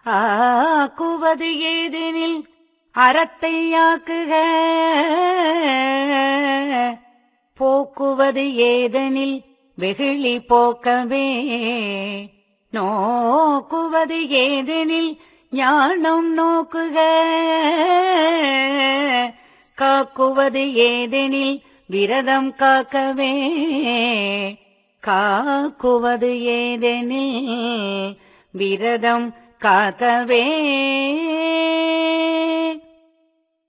ஆக்குவது ஏதெனில் அறத்தை ஆக்குக போக்குவது ஏதெனில் வெகுளி போக்கவே நோக்குவது ஏதெனில் ஞானம் நோக்குக காக்குவது ஏதெனில் விரதம் காக்கவே காக்குவது ஏதெனில் விரதம் காக்கவே